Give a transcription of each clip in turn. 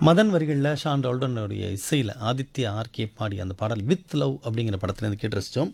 மதன் வரிகளில் ஷான் ரோல்டனுடைய இசையில் ஆதித்ய ஆர்கே பாடி அந்த பாடல் வித் லவ் அப்படிங்கிற படத்துலேருந்து கேட்டு ரசித்தோம்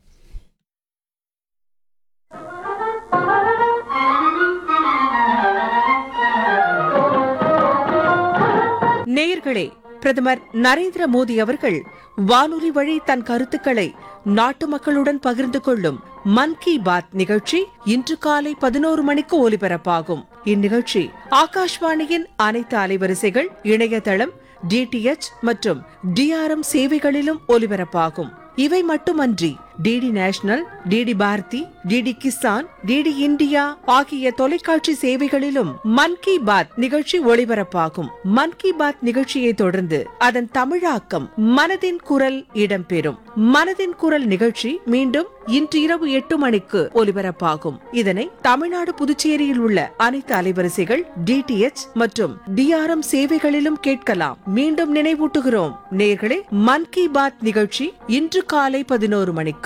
நேயர்களே பிரதமர் நரேந்திர மோடி அவர்கள் வானொலி வழி தன் கருத்துக்களை நாட்டு மக்களுடன் பகிர்ந்து கொள்ளும் மன் கி பாத் நிகழ்ச்சி இன்று காலை பதினோரு மணிக்கு ஒலிபரப்பாகும் இந்நிகழ்ச்சி ஆகாஷ்வாணியின் அனைத்து அலைவரிசைகள் இணையதளம் டிடிஎச் மற்றும் டிஆர்எம் சேவைகளிலும் ஒலிபரப்பாகும் இவை மட்டுமன்றி DD national DD Bharati DD Kisan DD India ஆகிய தொலைக்காட்சி சேவைகளிலும் மன் கி பாத் நிகழ்ச்சி ஒளிபரப்பாகும் மன் கி பாத் நிகழ்ச்சியை தொடர்ந்து அதன் தமிழாக்கம் மனதின் குரல் இடம்பெறும் மனதின் குரல் நிகழ்ச்சி மீண்டும் இன்று இரவு எட்டு மணிக்கு ஒலிபரப்பாகும் இதனை தமிழ்நாடு புதுச்சேரியில் உள்ள அனைத்து அலைவரிசைகள் டிடிஎச் மற்றும் டிஆர்எம் சேவைகளிலும் கேட்கலாம் மீண்டும் நினைவூட்டுகிறோம் நேர்களே மன் கி பாத் நிகழ்ச்சி இன்று காலை பதினோரு மணிக்கு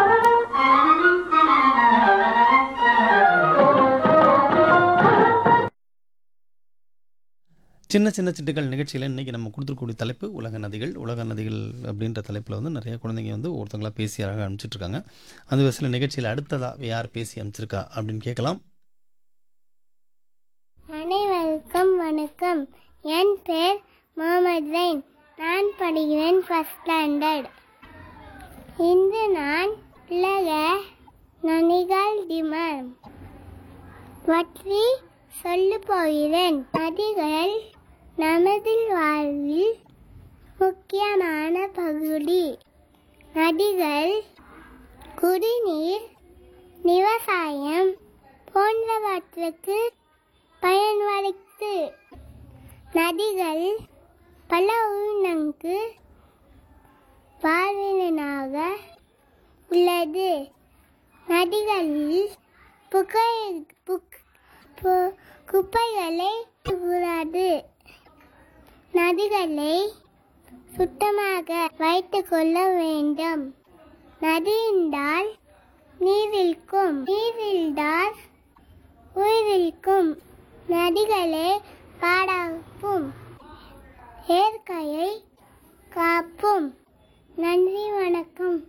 சின்ன சின்ன சிட்டுகள் நிகழ்ச்சியில் இன்றைக்கி நம்ம கொடுத்துருக்கூடிய தலைப்பு உலக நதிகள் உலக நதிகள் அப்படின்ற தலைப்பில் வந்து நிறைய குழந்தைங்க வந்து ஒருத்தங்களா பேசி அழகாக அனுப்பிச்சிட்ருக்காங்க அந்த வயசில் நிகழ்ச்சியில் அடுத்ததாக யார் பேசி அனுப்பிச்சிருக்கா அப்படின்னு கேட்கலாம் அனைவருக்கும் வணக்கம் என் பேர் முகமது ஜைன் நான் படிக்கிறேன் ஃபர்ஸ்ட் ஸ்டாண்டர்ட் இன்று நான் உலக நதிகள் தினம் பற்றி சொல்ல போகிறேன் நதிகள் நமது வாழ்வில் முக்கியமான பகுதி நதிகள் குடிநீர் விவசாயம் போன்றவற்றுக்கு பயன்படுத்து நதிகள் பல உயிரினங்களுக்கு வாழ்வினாக உள்ளது நதிகளில் புகை புக் பு- குப்பைகளை கூடாது நதிகளை சுத்தமாக வைத்துக் கொள்ள வேண்டும் நதி என்றால் நீரில்கும் நீரில்தால் உயிரில்கும் நதிகளே பாடாப்பும் இயற்கையை காப்பும் நன்றி வணக்கம்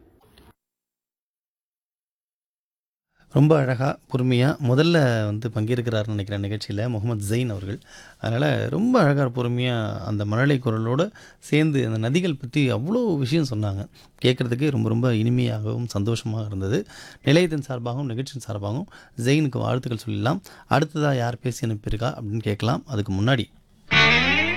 ரொம்ப அழகாக பொறுமையாக முதல்ல வந்து பங்கேற்கிறாருன்னு நினைக்கிறேன் நிகழ்ச்சியில் முகமது ஜெயின் அவர்கள் அதனால் ரொம்ப அழகாக பொறுமையாக அந்த மழலை குரலோடு சேர்ந்து அந்த நதிகள் பற்றி அவ்வளோ விஷயம் சொன்னாங்க கேட்குறதுக்கு ரொம்ப ரொம்ப இனிமையாகவும் சந்தோஷமாக இருந்தது நிலையத்தின் சார்பாகவும் நிகழ்ச்சியின் சார்பாகவும் ஜெயினுக்கு வாழ்த்துக்கள் சொல்லலாம் அடுத்ததாக யார் பேசி அனுப்பியிருக்கா அப்படின்னு கேட்கலாம் அதுக்கு முன்னாடி